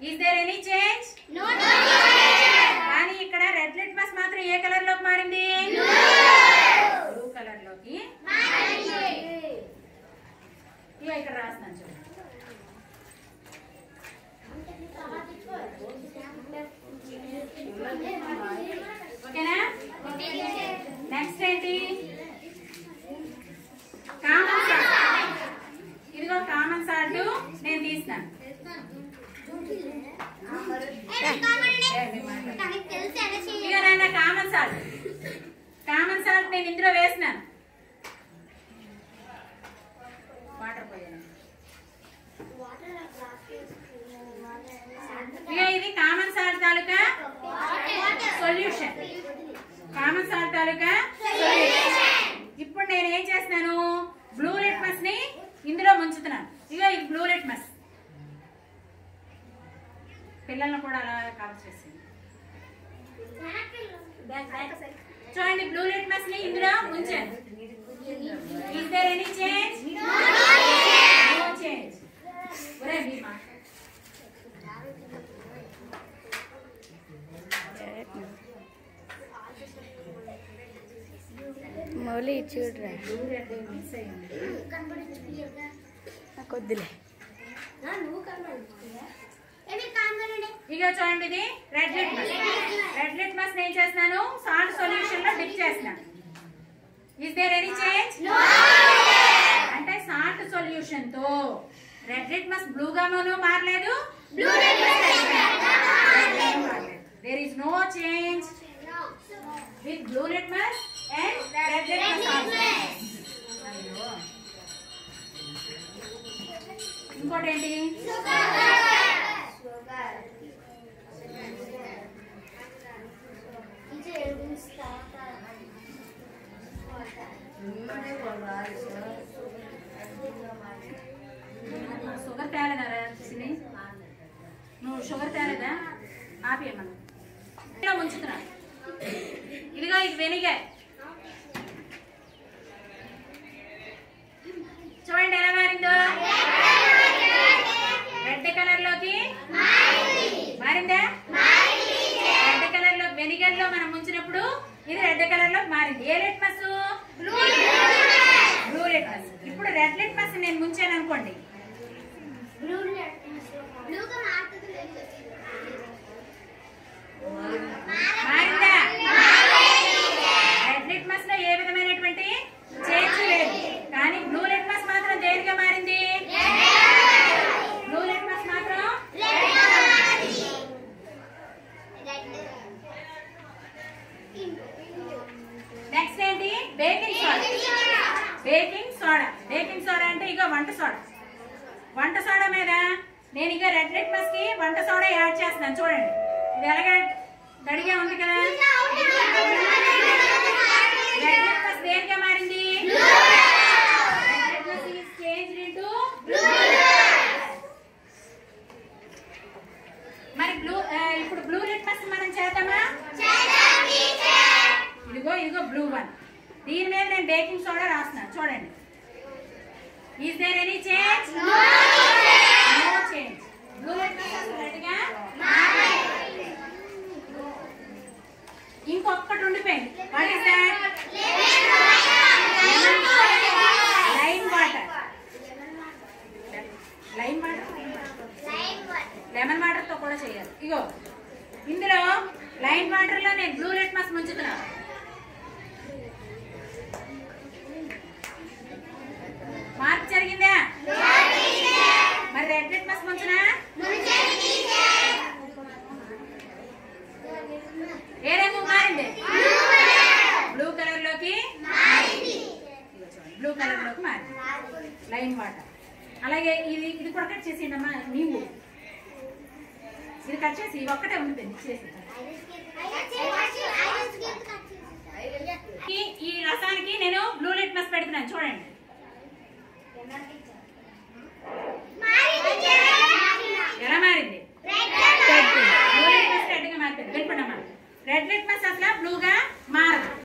is there any change కానీ ఇక్కడ red litmus మాత్రం ఏ కలర్ లోకి మారింది బ్లూ కలర్ లోకి ఇగో ఇక్కడ రాస్తున్నాను చూడండి ఓకేనా నెక్స్ట్ ఏంటి కామన్ సాల్ట్ ఇదిగో కామన్ సాల్ట్ నేను తీస్తాను ఇక నాన్న కామన్ సాల్ట్ కామన్ సాల్ట్ నేను ఇందులో వేసినాను వాటర్ పోయాను ఇక ఇది కామన్ సాల్ట్ తాలూకా సొల్యూషన్ కామన్ సాల్ట్ తాలూకా ఇప్పుడు నేను ఏం చేస్తున్నాను బ్లూ లిట్మస్ ని ఇందులో ముంచుతున్నాను ఇక ఇది బ్లూ లిట్మస్ పిల్లల్ని కూడా అలా కాల్ చేసింది చూడండి బ్లూ లిట్మస్ ని ఇందులో ఉంచాను is there any change no change ఒరే భీమా మౌలి చూడరా బ్లూ రెడ్ మిక్స్ అయ్యింది నాకు వద్దులే ఇక చూడండి ఇది రెడ్ లిట్మస్ రెడ్ లిట్మస్ నేను చేస్తున్నాను సాల్ట్ సొల్యూషన్ లో డిప్ చేస్తున్నాను ఇస్ దేర్ ఎనీ చేంజ్ అంటే సాల్ట్ సొల్యూషన్ తో రెడ్ లిట్మస్ బ్లూ గాను మారలేదు there is no change with blue litmus and red litmus also ఇంకోటి ఏంటి షుగర్ తేలేదా సిని నువ్వు షుగర్ తేలేదా ఆపేయమను ఇలా ఉంచుతున్నా ఇదిగో ఇది వెనిగర్ చూడండి ఎలా మారిందో రెడ్ కలర్ లోకి మారిందా రెడ్ కలర్ లో వెనిగర్ లో మనం ముంచినప్పుడు ఇది రెడ్ కలర్ లోకి మారింది ఏ లిట్మస్ బ్లూ లిట్మస్ ఇప్పుడు రెడ్ లిట్మస్ నేను ముంచాను అనుకోండి మారిందా రెడ్ లిట్మస్ లో ఏ విధమైనటువంటి చేంజ్ లేదు కానీ బ్లూ లిట్మస్ మాత్రం దేనిగా మారింది బ్లూ లిట్మస్ మాత్రం నెక్స్ట్ ఏంటి baking soda baking soda baking soda అంటే ఇక వంట సోడా వంట సోడా మీద నేను ఇక రెడ్ లిట్మస్ కి వంట సోడా యాడ్ చేస్తున్నాను చూడండి ఇది ఎలాగ గడిగా ఉంది కదా రెడ్ లిట్మస్ దేనిగా మారింది red litmus is changed into మరి బ్లూ ఇప్పుడు బ్లూ లిట్మస్ మనం చేద్దామా ఇదిగో ఇదిగో బ్లూ వన్ దీని మీద నేను బేకింగ్ సోడా రాస్తున్నాను చూడండి is there any change no change blue litmus రెడ్గా ఇంకొకటి ఉండిపోయింది what is that lime water lime water lemon water తో కూడా చేయాలి ఇగో ఇందులో లైమ్ వాటర్ లో నేను బ్లూ లిట్మస్ ముంచుతున్నా మార్పు జరిగిందా మరి రెడ్ లిట్మస్ ముంచునా ఏ రంగు మారింది బ్లూ కలర్ లోకి బ్లూ కలర్ లోకి మారింది లైన్ వాటర్ అలాగే ఇది ఇది కూడా కట్ చేసిండమ్మా నీవు ఇది కట్ చేసి ఇది ఒక్కటే ఉండిపోయింది చేసి ఈ- ఈ రసానికి నేను బ్లూ లిట్మస్ పెడుతున్నాను చూడండి ఎలా మారింది బ్లూ లిట్మస్ రెడ్ గా మారిపోయింది వెళ్ళిపోండి అమ్మా రెడ్ లిట్మస్ అసలు బ్లూగా మారదు